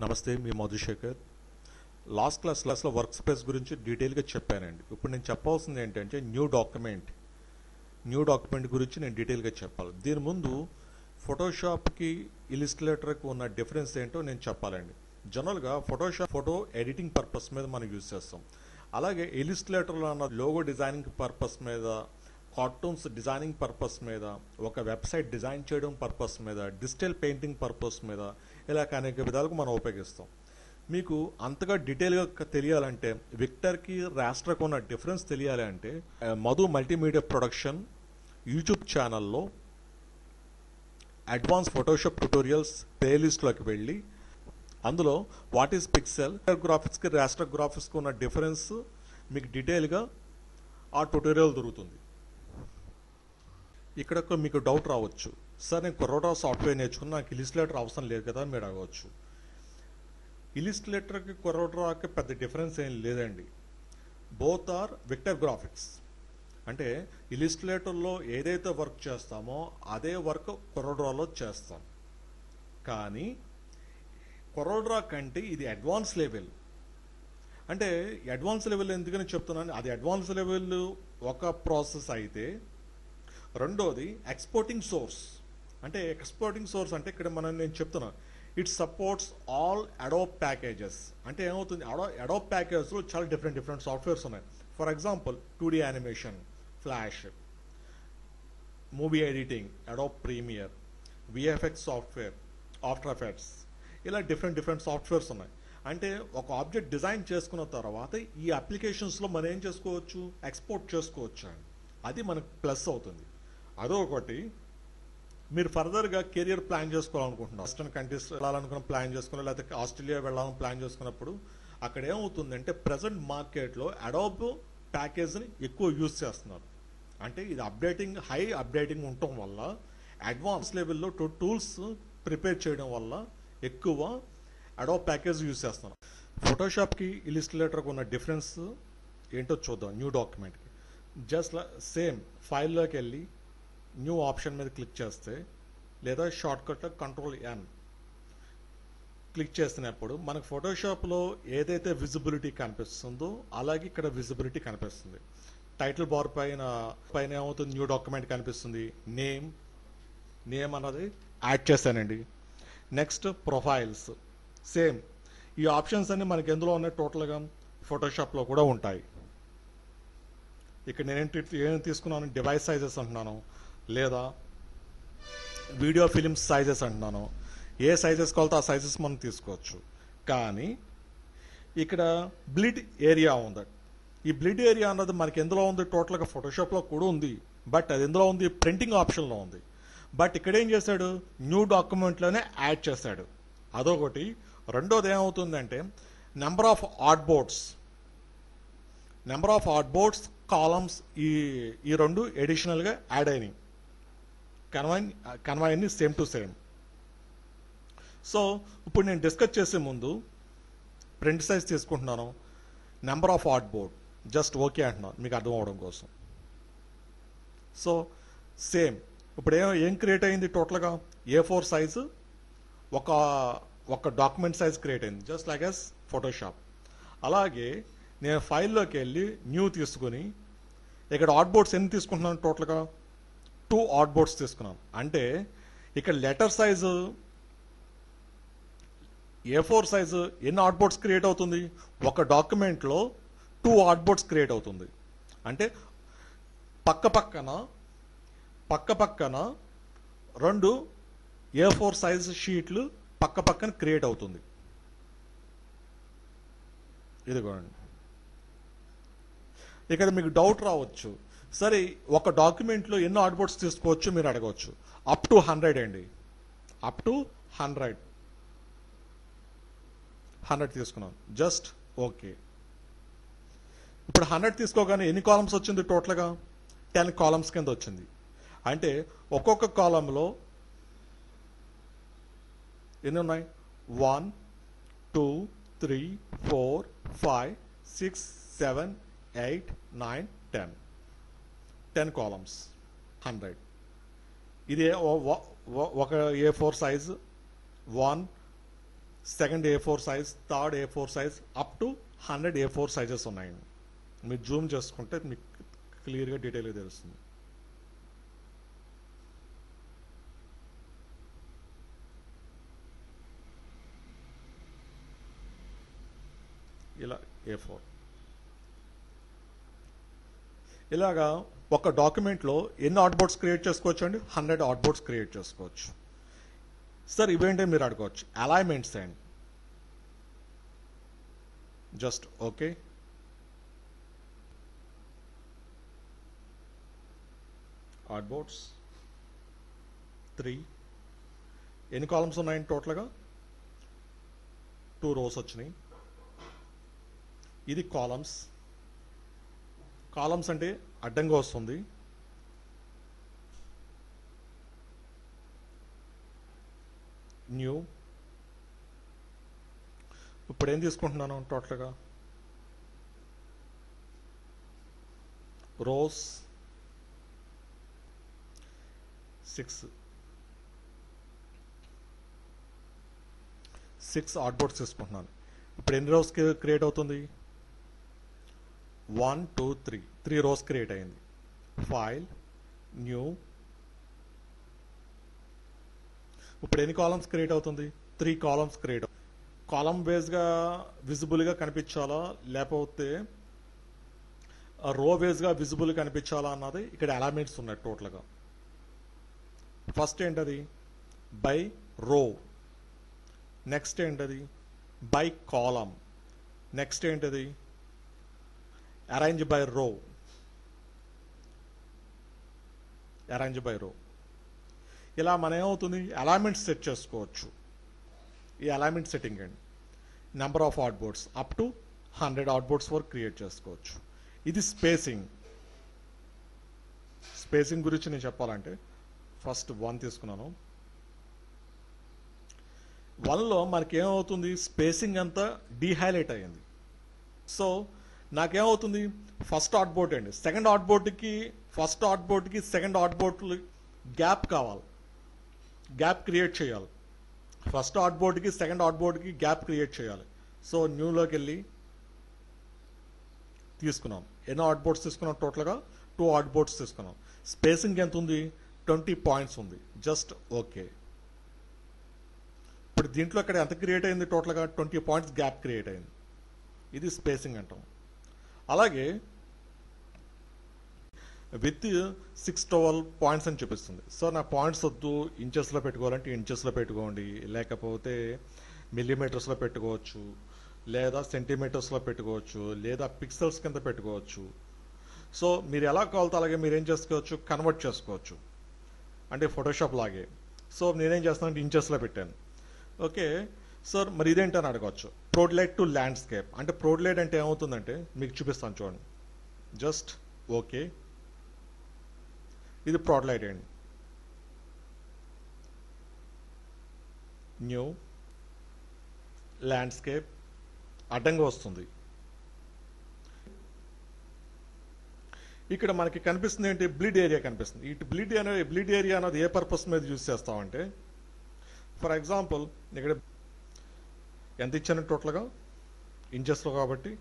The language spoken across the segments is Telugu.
నమస్తే మీ మధుశేఖర్ లాస్ట్ క్లాస్ క్లాస్లో వర్క్ స్పేస్ గురించి డీటెయిల్గా చెప్పానండి ఇప్పుడు నేను చెప్పాల్సింది ఏంటంటే న్యూ డాక్యుమెంట్ న్యూ డాక్యుమెంట్ గురించి నేను డీటెయిల్గా చెప్పాలి దీని ముందు ఫోటోషాప్కి ఇలిస్ట్రేటర్కి ఉన్న డిఫరెన్స్ ఏంటో నేను చెప్పాలండి జనరల్గా ఫోటోషాప్ ఫోటో ఎడిటింగ్ పర్పస్ మీద మనం యూజ్ చేస్తాం అలాగే ఇలిస్ట్రేటర్లో అన్న లోగో డిజైనింగ్ పర్పస్ మీద కార్టూన్స్ డిజైనింగ్ పర్పస్ మీద ఒక వెబ్సైట్ డిజైన్ చేయడం పర్పస్ మీద డిజిటల్ పెయింటింగ్ పర్పస్ మీద ఇలా అనేక విధాలుగా మనం ఉపయోగిస్తాం మీకు అంతగా డీటెయిల్గా క- తెలియాలంటే విక్టర్కి రాష్ట్రకు ఉన్న డిఫరెన్స్ తెలియాలి అంటే ఆ, మధు మల్టీమీడియా ప్రొడక్షన్ యూట్యూబ్ ఛానల్లో అడ్వాన్స్ ఫోటోషాప్ ట్యూటోరియల్స్ ప్లేలిస్ట్లోకి వెళ్ళి అందులో వాట్ ఈస్ పిక్సెల్ గ్రాఫిక్స్కి రాస్టర్ గ్రాఫిక్స్కి ఉన్న డిఫరెన్స్ మీకు డీటెయిల్గా ఆ ట్యూటోరియల్ దొరుకుతుంది ఇక్కడ ఒక మీకు డౌట్ రావచ్చు సార్ నేను కొరోటా సాఫ్ట్వేర్ నేర్చుకుని నాకు ఇలిస్ట్రేటర్ అవసరం లేదు కదా అని మీరు అడగవచ్చు ఇలిస్ట్రేటర్కి కొరోటాకి పెద్ద డిఫరెన్స్ ఏం లేదండి బోత్ ఆర్ విక్టర్ గ్రాఫిక్స్ అంటే ఇలిస్ట్రేటర్లో ఏదైతే వర్క్ చేస్తామో అదే వర్క్ కొరోడ్రాలో చేస్తాం కానీ కొరోడ్రా కంటే ఇది అడ్వాన్స్ లెవెల్ అంటే అడ్వాన్స్ లెవెల్ ఎందుకని చెప్తున్నాను అది అడ్వాన్స్ లెవెల్ ఒక ప్రాసెస్ అయితే రెండోది ఎక్స్పోర్టింగ్ సోర్స్ అంటే ఎక్స్పోర్టింగ్ సోర్స్ అంటే ఇక్కడ మనం నేను చెప్తున్నా it supports all Adobe packages అంటే ఏమవుతుంది అడో అడోప్ ప్యాకేజ్లో చాలా డిఫరెంట్ డిఫరెంట్ సాఫ్ట్వేర్స్ ఉన్నాయి for example two D animation Flash movie editing Adobe Premiere VFX software After Effects ఇలా డిఫరెంట్ డిఫరెంట్ సాఫ్ట్వేర్స్ ఉన్నాయి అంటే ఒక ఆబ్జెక్ట్ డిజైన్ చేసుకున్న తర్వాత ఈ అప్లికేషన్స్లో మనం ఏం చేసుకోవచ్చు ఎక్స్పోర్ట్ చేసుకోవచ్చు అండి అది మనకు ప్లస్ అవుతుంది అదొకటి మీరు ఫర్దర్గా కెరియర్ ప్లాన్ చేసుకోవాలనుకుంటున్నారు వెస్టర్న్ కంట్రీస్ వెళ్ళాలనుకున్న ప్లాన్ చేసుకున్నా లేకపోతే ఆస్ట్రేలియా వెళ్ళాలని ప్లాన్ చేసుకున్నప్పుడు అక్కడ ఏమవుతుందంటే ప్రజెంట్ మార్కెట్లో అడోబ్ ప్యాకేజ్ని ఎక్కువ యూజ్ చేస్తున్నారు అంటే ఇది అప్డేటింగ్ హై అప్డేటింగ్ ఉండటం వల్ల అడ్వాన్స్ లెవెల్లో టూల్స్ ప్రిపేర్ చేయడం వల్ల ఎక్కువ అడోబ్ ప్యాకేజ్ యూజ్ చేస్తున్నారు ఫోటోషాప్కి ఇలిస్ట్రేటర్కి ఉన్న డిఫరెన్స్ ఏంటో చూద్దాం న్యూ డాక్యుమెంట్కి జస్ట్ సేమ్ ఫైల్లోకి వెళ్ళి న్యూ ఆప్షన్ మీద క్లిక్ చేస్తే లేదా షార్ట్కట్లో కంట్రోల్ ఎన్ క్లిక్ చేసినప్పుడు మనకు ఫోటోషాప్లో ఏదైతే విజిబిలిటీ కనిపిస్తుందో అలాగే ఇక్కడ విజిబిలిటీ కనిపిస్తుంది టైటిల్ బార్ పైన పైన ఏమవుతుంది న్యూ డాక్యుమెంట్ కనిపిస్తుంది నేమ్ నేమ్ అన్నది యాడ్ చేశానండి నెక్స్ట్ ప్రొఫైల్స్ సేమ్ ఈ ఆప్షన్స్ అన్ని మనకి ఎందులో ఉన్నాయి టోటల్గా ఫోటోషాప్లో కూడా ఉంటాయి ఇక్కడ నేనేంటి ఏం తీసుకున్నాను డివైస్ సైజెస్ అంటున్నాను లేదా వీడియో ఫిలిమ్స్ సైజెస్ అంటున్నాను ఏ సైజెస్ కావాలితే ఆ సైజెస్ మనం తీసుకోవచ్చు కానీ ఇక్కడ బ్లిడ్ ఏరియా ఉంది ఈ బ్లిడ్ ఏరియా అన్నది మనకి ఎందులో ఉంది టోటల్గా ఫోటోషాప్లో కూడా ఉంది బట్ అది ఎందులో ఉంది ప్రింటింగ్ ఆప్షన్లో ఉంది బట్ ఇక్కడ ఏం చేశాడు న్యూ డాక్యుమెంట్లోనే యాడ్ చేశాడు అదొకటి రెండోది ఏమవుతుందంటే number of art boards number of art boards columns ఈ ఈ రెండు ఎడిషనల్గా యాడ్ అయినాయి కన్వైన్ కన్వైన్ సేమ్ టు సేమ్ సో ఇప్పుడు నేను డిస్కస్ చేసే ముందు ప్రింట్ సైజ్ తీసుకుంటున్నాను number of art board just okay అంటున్నాను మీకు అర్థం అవడం కోసం సో సేమ్ ఇప్పుడు ఏం ఏం క్రియేట్ అయింది టోటల్గా ఏ ఫోర్ సైజు ఒక ఒక డాక్యుమెంట్ సైజ్ క్రియేట్ అయింది జస్ట్ లైక్ ఎస్ ఫోటోషాప్ అలాగే నేను ఫైల్లోకి వెళ్ళి న్యూ తీసుకుని ఇక్కడ ఆర్ట్ బోర్డ్స్ ఎన్ని తీసుకుంటున్నాను టోటల్గా టూ ఆర్ట్ బోర్డ్స్ తీసుకున్నాను అంటే ఇక్కడ letter size A four size ఎన్ని ఆర్ట్ బోర్డ్స్ క్రియేట్ అవుతుంది ఒక డాక్యుమెంట్లో టూ ఆర్ట్ బోర్డ్స్ క్రియేట్ అవుతుంది అంటే పక్క పక్కన పక్క పక్కన రెండు ఏ ఫోర్ సైజ్ షీట్లు పక్క పక్కన క్రియేట్ అవుతుంది ఇదిగోండి ఇక్కడ మీకు డౌట్ రావచ్చు సరే ఒక డాక్యుమెంట్లో ఎన్ని ఆర్ట్ బోర్డ్స్ తీసుకోవచ్చు మీరు అడగవచ్చు అప్ టు హండ్రెడ్ అండి అప్ టు హండ్రెడ్ హండ్రెడ్ తీసుకున్నాను జస్ట్ ఓకే ఇప్పుడు హండ్రెడ్ తీసుకోగానే ఎన్ని కాలమ్స్ వచ్చింది టోటల్గా టెన్ కాలమ్స్ కింద వచ్చింది అంటే ఒక్కొక్క కాలంలో ఎన్ని ఉన్నాయి one two three four five six seven eight nine ten ten columns hundred ఇది ఓ- ఓ- ఓ- ఒక A four size one second A four size third A four size up to hundred A four sizes ఉన్నాయండి మీరు జూమ్ చేసుకుంటే మీకు క్లియర్గా డీటెయిల్గా తెలుస్తుంది ఇలా ఏ ఫోర్ ఇలాగా ఒక డాక్యుమెంట్లో ఎన్ని అవుట్బోర్డ్స్ క్రియేట్ చేసుకోవచ్చు అండి హండ్రెడ్ అవుట్బోర్డ్స్ క్రియేట్ చేసుకోవచ్చు సార్ ఇవేంటి మీరు అడగవచ్చు alignments and just okay outboards three ఎన్ని కాలమ్స్ ఉన్నాయండి టోటల్గా టూ రోస్ వచ్చినాయి ఇది కాలమ్స్ కాలమ్స్ అంటే అడ్డంగా వస్తుంది న్యూ ఇప్పుడు ఏం తీసుకుంటున్నాను టోటల్గా రోస్ సిక్స్ సిక్స్ ఆర్ట్బోర్డ్స్ తీసుకుంటున్నాను ఇప్పుడు ఎన్ని రోస్ క్రియేట్ అవుతుంది one two three three rows create అయింది ఫైల్ న్యూ ఇప్పుడు ఎన్ని కాలమ్స్ క్రియేట్ అవుతుంది త్రీ కాలమ్స్ క్రియేట్ కాలమ్ బేస్గా విజిబుల్గా కనిపించాలా లేకపోతే రో బేస్గా విజిబుల్ కనిపించాలా అన్నది ఇక్కడ ఎలామెంట్స్ ఉన్నాయి టోటల్గా ఫస్ట్ ఏంటది బై రో నెక్స్ట్ ఏంటది బై కాలమ్ నెక్స్ట్ ఏంటది arrange by row arrange by row ఇలా మనం ఏమవుతుంది అలైన్మెంట్ సెట్ చేసుకోవచ్చు ఈ అలైన్మెంట్ సెట్టింగ్ అండి number of outboards up to hundred outboards వరకు క్రియేట్ చేసుకోవచ్చు ఇది స్పేసింగ్ స్పేసింగ్ గురించి నేను చెప్పాలంటే ఫస్ట్ వన్ తీసుకున్నాను వన్లో మనకి ఏమవుతుంది స్పేసింగ్ అంతా డీహైలైట్ అయ్యింది సో నాకేమవుతుంది ఫస్ట్ అవుట్ బోర్డ్ అండి సెకండ్ అవుట్ బోర్డ్కి ఫస్ట్ అవుట్ బోర్డ్కి సెకండ్ అవుట్ బోర్డ్ గ్యాప్ కావాలి గ్యాప్ క్రియేట్ చేయాలి ఫస్ట్ అవుట్ బోర్డ్కి సెకండ్ అవుట్ బోర్డ్కి గ్యాప్ క్రియేట్ చేయాలి సో న్యూలోకి వెళ్ళి తీసుకున్నాం ఎన్నో అవుట్ బోర్డ్స్ తీసుకున్నాం టోటల్గా టూ అవుట్ బోర్డ్స్ తీసుకున్నాం స్పేసింగ్ ఎంత ఉంది ట్వంటీ పాయింట్స్ ఉంది జస్ట్ ఓకే ఇప్పుడు దీంట్లో ఇక్కడ ఎంత క్రియేట్ అయింది టోటల్గా ట్వంటీ పాయింట్స్ గ్యాప్ క్రియేట్ అయింది ఇది స్పేసింగ్ అంటాం అలాగే విత్ సిక్స్ ట్వెల్వ్ పాయింట్స్ అని చూపిస్తుంది సో నా పాయింట్స్ వద్దు ఇంచెస్లో పెట్టుకోవాలంటే ఇంచెస్లో పెట్టుకోండి లేకపోతే మిల్లీమీటర్స్లో పెట్టుకోవచ్చు లేదా సెంటీమీటర్స్లో పెట్టుకోవచ్చు లేదా పిక్సెల్స్ కింద పెట్టుకోవచ్చు సో మీరు ఎలా కావాలితే అలాగే మీరు ఏం చేసుకోవచ్చు కన్వర్ట్ చేసుకోవచ్చు అంటే ఫోటోషాప్ లాగే సో నేనేం చేస్తానంటే ఇంచెస్లో పెట్టాను ఓకే సార్ మరి ఇదేంటని అడగవచ్చు ప్రోడ్లైట్ టు ల్యాండ్స్కేప్ అంటే ప్రోడ్లైట్ అంటే ఏమవుతుందంటే మీకు చూపిస్తాను చూడండి జస్ట్ ఓకే ఇది ప్రోడ్లైట్ అండి న్యూ ల్యాండ్స్కేప్ అడ్డంగా వస్తుంది ఇక్కడ మనకి కనిపిస్తుంది ఏంటి బ్లీడ్ ఏరియా కనిపిస్తుంది ఇటు బ్లీడ్ అనే బ్లీడ్ ఏరియా అనేది ఏ పర్పస్ మీద యూజ్ చేస్తామంటే ఫర్ ఎగ్జాంపుల్ ఇక్కడ ఎంత ఇచ్చాను టోటల్గా ఇంచెస్లో కాబట్టి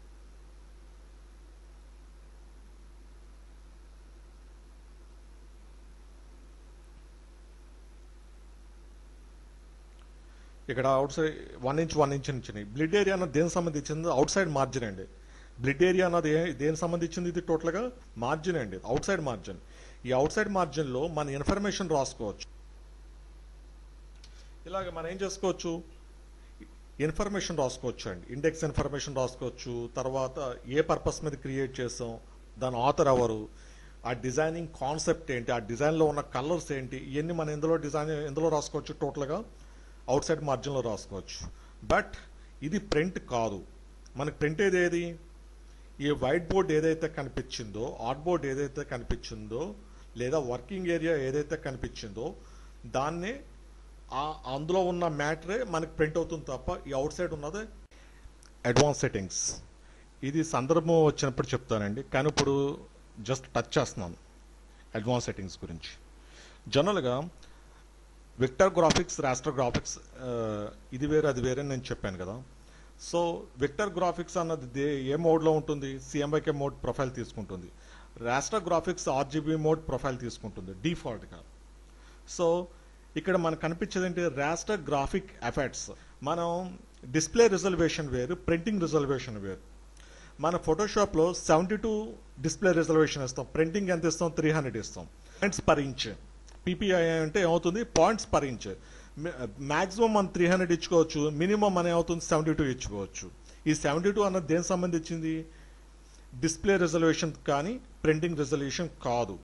ఇక్కడ outside one inch one inch ఇచ్చినాయి బ్లిడ్ ఏరియా అన్నది దేనికి సంబంధించింది అవుట్ సైడ్ మార్జిన్ అండి బ్లిడ్ ఏరియా అన్నది ఏ- దేనికి సంబంధించింది ఇది టోటల్గా మార్జిన్ అండి అవుట్ సైడ్ మార్జిన్ ఈ అవుట్ సైడ్ మార్జిన్లో మన ఇన్ఫర్మేషన్ రాసుకోవచ్చు ఇలాగ మనం ఏం చేసుకోవచ్చు ఇన్ఫర్మేషన్ రాసుకోవచ్చు అండి ఇండెక్స్ ఇన్ఫర్మేషన్ రాసుకోవచ్చు తర్వాత ఏ పర్పస్ మీద క్రియేట్ చేసాం దాని ఆథర్ ఎవరు ఆ డిజైనింగ్ కాన్సెప్ట్ ఏంటి ఆ డిజైన్లో ఉన్న కలర్స్ ఏంటి ఇవన్నీ మనం ఇందులో డిజైన్ ఇందులో రాసుకోవచ్చు టోటల్గా అవుట్ సైడ్ మార్జిన్లో రాసుకోవచ్చు బట్ ఇది ప్రింట్ కాదు మనకి ప్రింట్ ఏది ఏది ఈ వైట్ బోర్డ్ ఏదైతే కనిపించిందో ఆర్ట్ బోర్డ్ ఏదైతే కనిపించిందో లేదా వర్కింగ్ ఏరియా ఏదైతే కనిపించిందో దాన్నే ఆ- అందులో ఉన్న మ్యాటరే మనకి ప్రింట్ అవుతుంది తప్ప ఈ అవుట్ సైడ్ ఉన్నది అడ్వాన్స్ సెట్టింగ్స్ ఇది సందర్భం వచ్చినప్పుడు చెప్తానండి కానీ ఇప్పుడు జస్ట్ టచ్ చేస్తున్నాను అడ్వాన్స్ సెట్టింగ్స్ గురించి జనరల్గా విక్టర్ గ్రాఫిక్స్ రాస్టర్ గ్రాఫిక్స్ ఇది వేరే అది వేరే అని నేను చెప్పాను కదా సో విక్టర్ గ్రాఫిక్స్ అన్నది దే- ఏ మోడ్లో ఉంటుంది సిఎంఐకే మోడ్ ప్రొఫైల్ తీసుకుంటుంది raster graphics RGB mode profile తీసుకుంటుంది డిఫాల్ట్గా సో ఇక్కడ మనకు కనిపించేది ఏంటి రాస్టర్ గ్రాఫిక్ ఎఫెక్ట్స్ మనం డిస్ప్లే రిజల్వేషన్ వేరు ప్రింటింగ్ రిజల్వేషన్ వేరు మన ఫోటోషాప్లో సెవెంటీ టూ డిస్ప్లే రిజల్వేషన్ ఇస్తాం ప్రింటింగ్ ఎంత ఇస్తాం త్రీ హండ్రెడ్ ఇస్తాం పాయింట్స్ పర్ ఇంచ్ పీపీఐ అంటే ఏమవుతుంది పాయింట్స్ పర్ ఇంచ్ మాక్సిమం మనం త్రీ హండ్రెడ్ ఇచ్చుకోవచ్చు మినిమం మన ఏమవుతుంది సెవెంటీ టూ ఇచ్చుకోవచ్చు ఈ సెవెంటీ టూ అన్నది దేనికి సంబంధించింది డిస్ప్లే రిజల్యూషన్ కానీ ప్రింటింగ్ రిజల్యూషన్ కాదు